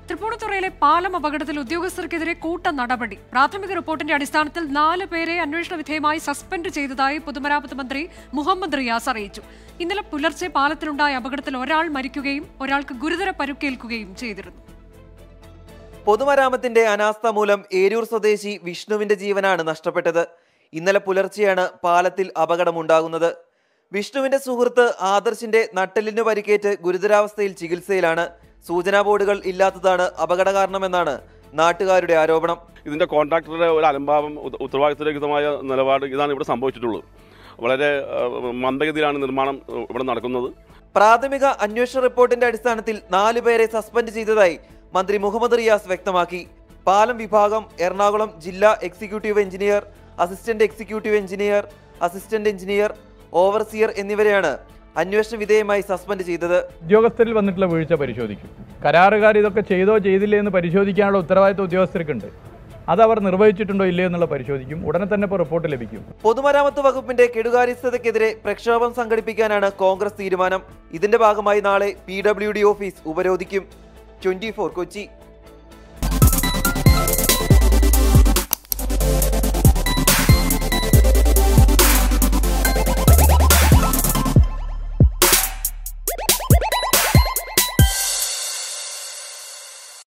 തൃപ്പൂണിത്തുറയിലെ പാലം അപകടത്തിൽ ഉദ്യോഗസ്ഥർക്കെതിരെ കൂട്ട നടപടി പ്രാഥമിക റിപ്പോർട്ടിന്റെ അടിസ്ഥാനത്തിൽ നാല് പേരെ അന്വേഷണ വിധേയമായി സസ്പെൻഡ് ചെയ്തതായി പൊതുമരാമത്ത് മന്ത്രി മുഹമ്മദ് റിയാസ് അറിയിച്ചു ഇന്നലെ പുലർച്ചെ പാലത്തിലുണ്ടായ അപകടത്തിൽ ഒരാൾ മരിക്കുകയും ഒരാൾക്ക് ഗുരുതര പരുക്കേൽക്കുകയും ചെയ്തിരുന്നു പൊതുമരാമത്തിന്റെ അനാസ്ഥ മൂലം ഏരൂർ സ്വദേശി വിഷ്ണുവിന്റെ ജീവനാണ് നഷ്ടപ്പെട്ടത് ഇന്നലെ പുലർച്ചെയാണ് പാലത്തിൽ അപകടമുണ്ടാകുന്നത് വിഷ്ണുവിന്റെ സുഹൃത്ത് ആദർശിന്റെ നട്ടെല്ലിന് പരിക്കേറ്റ് ഗുരുതരാവസ്ഥയിൽ ചികിത്സയിലാണ് സൂചനാ ബോർഡുകൾ ഇല്ലാത്തതാണ് അപകട കാരണമെന്നാണ് നാട്ടുകാരുടെ ആരോപണം ഇതിൻ്റെ കോൺട്രാക്ടറുടെ ഒരു അലംഭാവം ഉത്ത- ഉത്തരവാദിത്വരഹിതമായ നിലപാട് ഇതാണ് ഇവിടെ സംഭവിച്ചിട്ടുള്ളത് വളരെ ഏഹ്, മന്ദഗതിയിലാണ് നിർമ്മാണം ഏഹ്, ഇവിടെ നടക്കുന്നത് പ്രാഥമിക അന്വേഷണ റിപ്പോർട്ടിന്റെ അടിസ്ഥാനത്തിൽ നാലു പേരെ സസ്പെൻഡ് ചെയ്തതായി മന്ത്രി മുഹമ്മദ് റിയാസ് വ്യക്തമാക്കി പാലം വിഭാഗം എറണാകുളം ജില്ലാ executive engineer assistant executive engineer assistant engineer overseer എന്നിവരെയാണ് അന്വേഷണ വിധേയമായി സസ്പെൻഡ് ചെയ്തത് ഉദ്യോഗസ്ഥരിൽ വന്നിട്ടുള്ള വീഴ്ച പരിശോധിക്കും കരാറുകാർ ഇതൊക്കെ ചെയ്തോ ചെയ്തില്ലേ എന്ന് പരിശോധിക്കാനുള്ള ഉത്തരവാദിത്വം ഉദ്യോഗസ്ഥർക്കുണ്ട് അത് അവർ നിർവഹിച്ചിട്ടുണ്ടോ ഇല്ലയോ എന്നുള്ള പരിശോധിക്കും ഉടനെ തന്നെ ഇപ്പോൾ റിപ്പോർട്ട് ലഭിക്കും പൊതുമരാമത്ത് വകുപ്പിന്റെ കെടുകാര്യസ്ഥതയ്ക്കെതിരെ പ്രക്ഷോഭം സംഘടിപ്പിക്കാനാണ് കോൺഗ്രസ് തീരുമാനം ഇതിന്റെ ഭാഗമായി നാളെ പി ഡബ്ല്യു ഡി ഓഫീസ് ഉപരോധിക്കും ട്വന്റി കൊച്ചി